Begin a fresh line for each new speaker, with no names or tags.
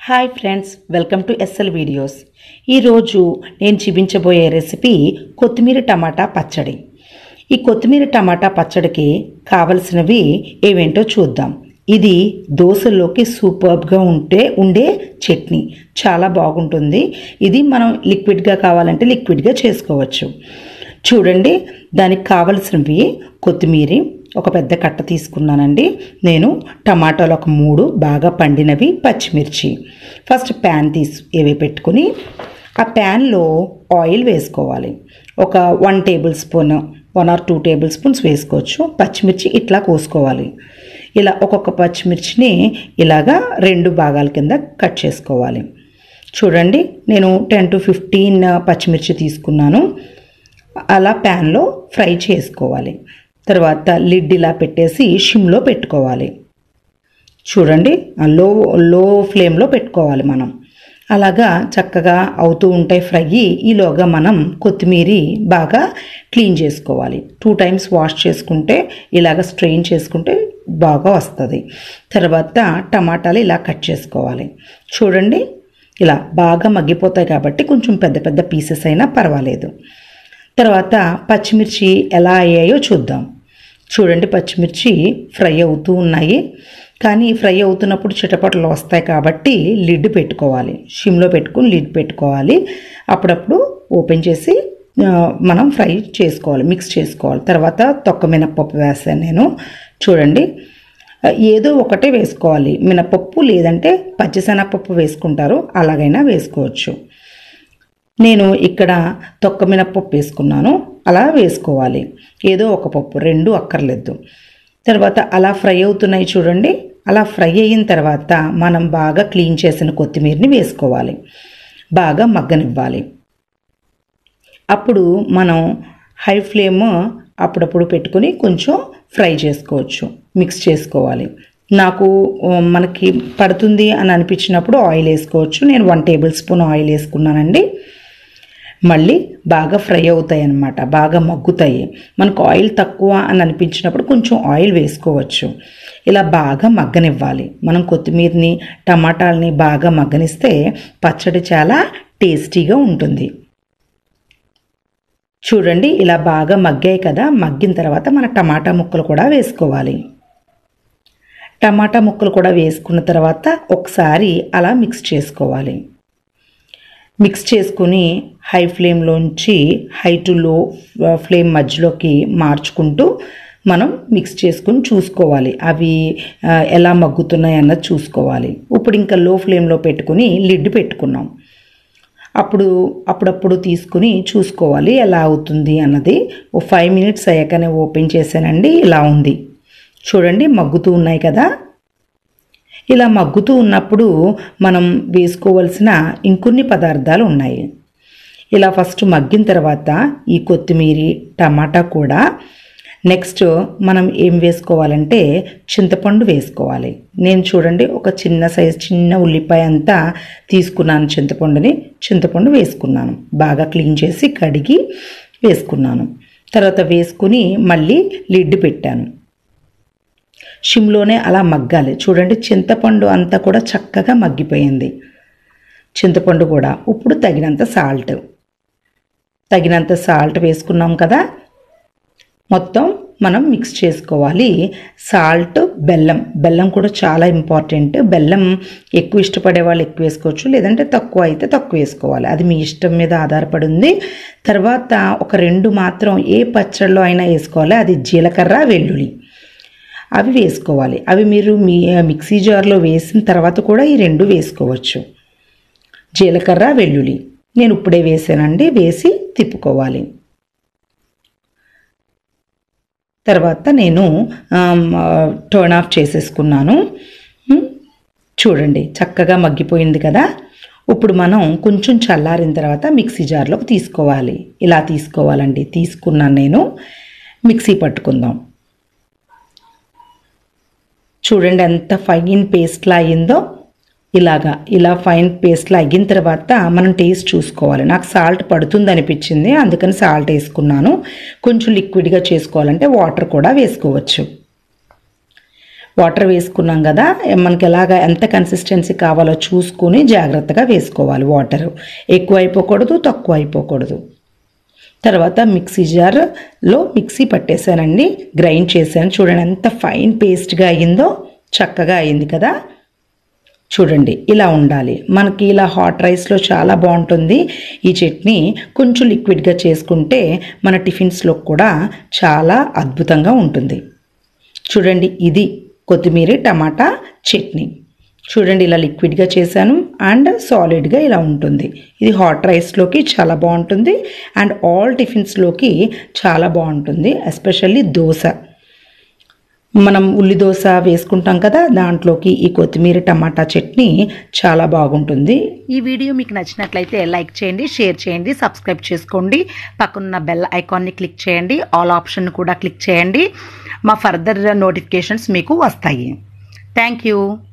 hi friends welcome to SL videos ఈరోజు నేను చూపించబోయే రెసిపీ కొత్తిమీర టమాటా పచ్చడి ఈ కొత్తిమీర టమాటా పచ్చడికి కావలసినవి ఏవేంటో చూద్దాం ఇది దోశల్లోకి సూపర్బ్గా ఉంటే ఉండే చట్నీ చాలా బాగుంటుంది ఇది మనం లిక్విడ్గా కావాలంటే లిక్విడ్గా చేసుకోవచ్చు చూడండి దానికి కావలసినవి కొత్తిమీర ఒక పెద్ద కట్ట తీసుకున్నానండి నేను టమాటాలు ఒక మూడు బాగా పండినవి పచ్చిమిర్చి ఫస్ట్ ప్యాన్ తీసి ఇవి పెట్టుకుని ఆ ప్యాన్లో ఆయిల్ వేసుకోవాలి ఒక one tablespoon one or two tablespoons వేసుకోవచ్చు పచ్చిమిర్చి ఇట్లా కోసుకోవాలి ఇలా ఒక్కొక్క పచ్చిమిర్చిని ఇలాగా రెండు భాగాల కింద కట్ చేసుకోవాలి చూడండి నేను టెన్ టు ఫిఫ్టీన్ పచ్చిమిర్చి తీసుకున్నాను అలా ప్యాన్లో ఫ్రై చేసుకోవాలి తర్వాత లిడ్ ఇలా పెట్టేసి షిమ్లో పెట్టుకోవాలి చూడండి లో లో ఫ్లేమ్లో పెట్టుకోవాలి మనం అలాగా చక్కగా అవుతూ ఉంటాయి ఫ్రై ఈలోగా మనం కొత్తిమీర బాగా క్లీన్ చేసుకోవాలి టూ టైమ్స్ వాష్ చేసుకుంటే ఇలాగ స్ట్రెయిన్ చేసుకుంటే బాగా వస్తుంది తర్వాత టమాటాలు ఇలా కట్ చేసుకోవాలి చూడండి ఇలా బాగా మగ్గిపోతాయి కాబట్టి కొంచెం పెద్ద పెద్ద పీసెస్ అయినా పర్వాలేదు తర్వాత పచ్చిమిర్చి ఎలా అయ్యాయో చూద్దాం చూడండి పచ్చిమిర్చి ఫ్రై అవుతూ ఉన్నాయి కానీ ఫ్రై అవుతున్నప్పుడు చిటపటలు వస్తాయి కాబట్టి లిడ్ పెట్టుకోవాలి షిమ్లో పెట్టుకుని లిడ్ పెట్టుకోవాలి అప్పుడప్పుడు ఓపెన్ చేసి మనం ఫ్రై చేసుకోవాలి మిక్స్ చేసుకోవాలి తర్వాత తొక్క మినప్పప్పు వేస్తాను నేను చూడండి ఏదో ఒకటే వేసుకోవాలి మినపప్పు లేదంటే పచ్చిశనగపప్పు వేసుకుంటారు అలాగైనా వేసుకోవచ్చు నేను ఇక్కడ తొక్క మినప్పప్పు వేసుకున్నాను అలా వేసుకోవాలి ఏదో ఒక పప్పు రెండు అక్కర్లేదు తర్వాత అలా ఫ్రై అవుతున్నాయి చూడండి అలా ఫ్రై అయిన తర్వాత మనం బాగా క్లీన్ చేసిన కొత్తిమీరని వేసుకోవాలి బాగా మగ్గనివ్వాలి అప్పుడు మనం హై ఫ్లేమ్ అప్పుడప్పుడు పెట్టుకుని కొంచెం ఫ్రై చేసుకోవచ్చు మిక్స్ చేసుకోవాలి నాకు మనకి పడుతుంది అని అనిపించినప్పుడు ఆయిల్ వేసుకోవచ్చు నేను వన్ టేబుల్ స్పూన్ ఆయిల్ వేసుకున్నానండి మళ్ళీ బాగా ఫ్రై అవుతాయి అన్నమాట బాగా మగ్గుతాయి మనకు ఆయిల్ తక్కువ అని అనిపించినప్పుడు కొంచెం ఆయిల్ వేసుకోవచ్చు ఇలా బాగా మగ్గనివ్వాలి మనం కొత్తిమీరని టమాటాలని బాగా మగ్గనిస్తే పచ్చడి చాలా టేస్టీగా ఉంటుంది చూడండి ఇలా బాగా మగ్గాయి కదా మగ్గిన తర్వాత మన టమాటా ముక్కలు కూడా వేసుకోవాలి టమాటా ముక్కలు కూడా వేసుకున్న తర్వాత ఒకసారి అలా మిక్స్ చేసుకోవాలి మిక్స్ చేసుకుని హై ఫ్లేమ్లోంచి హై టు లో ఫ్లేమ్ మధ్యలోకి మార్చుకుంటూ మనం మిక్స్ చేసుకుని చూసుకోవాలి అవి ఎలా మగ్గుతున్నాయి అన్నది చూసుకోవాలి ఇప్పుడు ఇంకా లో ఫ్లేమ్లో పెట్టుకుని లిడ్ పెట్టుకున్నాం అప్పుడు అప్పుడప్పుడు తీసుకుని చూసుకోవాలి ఎలా అవుతుంది అన్నది ఓ ఫైవ్ మినిట్స్ అయ్యాకనే ఓపెన్ చేశానండి ఇలా ఉంది చూడండి మగ్గుతూ ఉన్నాయి కదా ఇలా మగ్గుతూ ఉన్నప్పుడు మనం వేసుకోవలసిన ఇంకొన్ని పదార్థాలు ఉన్నాయి ఇలా ఫస్ట్ మగ్గిన తర్వాత ఈ కొత్తిమీర టమాటా కూడా నెక్స్ట్ మనం ఏం వేసుకోవాలంటే చింతపండు వేసుకోవాలి నేను చూడండి ఒక చిన్న సైజ్ చిన్న ఉల్లిపాయ అంతా తీసుకున్నాను చింతపండుని చింతపండు వేసుకున్నాను బాగా క్లీన్ చేసి కడిగి వేసుకున్నాను తర్వాత వేసుకుని మళ్ళీ లిడ్ పెట్టాను షిమ్లోనే అలా మగ్గాలి చూడండి చింతపండు అంతా కూడా చక్కగా మగ్గిపోయింది చింతపండు కూడా ఇప్పుడు తగినంత సాల్ట్ తగినంత సాల్ట్ వేసుకున్నాం కదా మొత్తం మనం మిక్స్ చేసుకోవాలి సాల్ట్ బెల్లం బెల్లం కూడా చాలా ఇంపార్టెంట్ బెల్లం ఎక్కువ ఇష్టపడే వాళ్ళు ఎక్కువ వేసుకోవచ్చు లేదంటే తక్కువ అయితే తక్కువ వేసుకోవాలి అది మీ ఇష్టం మీద ఆధారపడి ఉంది తర్వాత ఒక రెండు మాత్రం ఏ పచ్చడిలో అయినా వేసుకోవాలి అది జీలకర్ర వెల్లుల్లి అవి వేసుకోవాలి అవి మీరు మీ మిక్సీ జార్లో వేసిన తర్వాత కూడా ఈ రెండు వేసుకోవచ్చు జీలకర్ర వెల్లుల్లి నేను ఇప్పుడే వేసానండి వేసి తిప్పుకోవాలి తర్వాత నేను టర్న్ ఆఫ్ చేసేసుకున్నాను చూడండి చక్కగా మగ్గిపోయింది కదా ఇప్పుడు మనం కొంచెం చల్లారిన తర్వాత మిక్సీ జార్లోకి తీసుకోవాలి ఇలా తీసుకోవాలండి తీసుకున్నాను నేను మిక్సీ పట్టుకుందాం చూడండి ఎంత ఫైన్ పేస్ట్లా అయ్యిందో ఇలాగా ఇలా ఫైన్ పేస్ట్లా అయిన తర్వాత మనం టేస్ట్ చూసుకోవాలి నాకు సాల్ట్ పడుతుంది అనిపించింది అందుకని సాల్ట్ వేసుకున్నాను కొంచెం లిక్విడ్గా చేసుకోవాలంటే వాటర్ కూడా వేసుకోవచ్చు వాటర్ వేసుకున్నాం కదా మనకి ఎలాగ ఎంత కన్సిస్టెన్సీ కావాలో చూసుకుని జాగ్రత్తగా వేసుకోవాలి వాటర్ ఎక్కువ అయిపోకూడదు తక్కువ అయిపోకూడదు తర్వాత మిక్సీ జార్లో మిక్సీ పట్టేశానండి గ్రైండ్ చేశాను చూడండి ఎంత ఫైన్ పేస్ట్గా అయ్యిందో చక్కగా అయింది కదా చూడండి ఇలా ఉండాలి మనకి ఇలా హాట్ రైస్లో చాలా బాగుంటుంది ఈ చట్నీ కొంచెం లిక్విడ్గా చేసుకుంటే మన టిఫిన్స్లో కూడా చాలా అద్భుతంగా ఉంటుంది చూడండి ఇది కొత్తిమీర టమాటా చట్నీ చూడండి ఇలా లిక్విడ్గా చేశాను అండ్ సాలిడ్గా ఇలా ఉంటుంది ఇది హాట్ రైస్లోకి చాలా బాగుంటుంది అండ్ ఆల్ టిఫిన్స్లోకి చాలా బాగుంటుంది ఎస్పెషల్లీ దోశ మనం ఉల్లి దోశ వేసుకుంటాం కదా దాంట్లోకి ఈ కొత్తిమీర టమాటా చట్నీ చాలా బాగుంటుంది
ఈ వీడియో మీకు నచ్చినట్లయితే లైక్ చేయండి షేర్ చేయండి సబ్స్క్రైబ్ చేసుకోండి పక్కనున్న బెల్ ఐకాన్ని క్లిక్ చేయండి ఆల్ ఆప్షన్ కూడా క్లిక్ చేయండి మా ఫర్దర్ నోటిఫికేషన్స్ మీకు వస్తాయి థ్యాంక్ యూ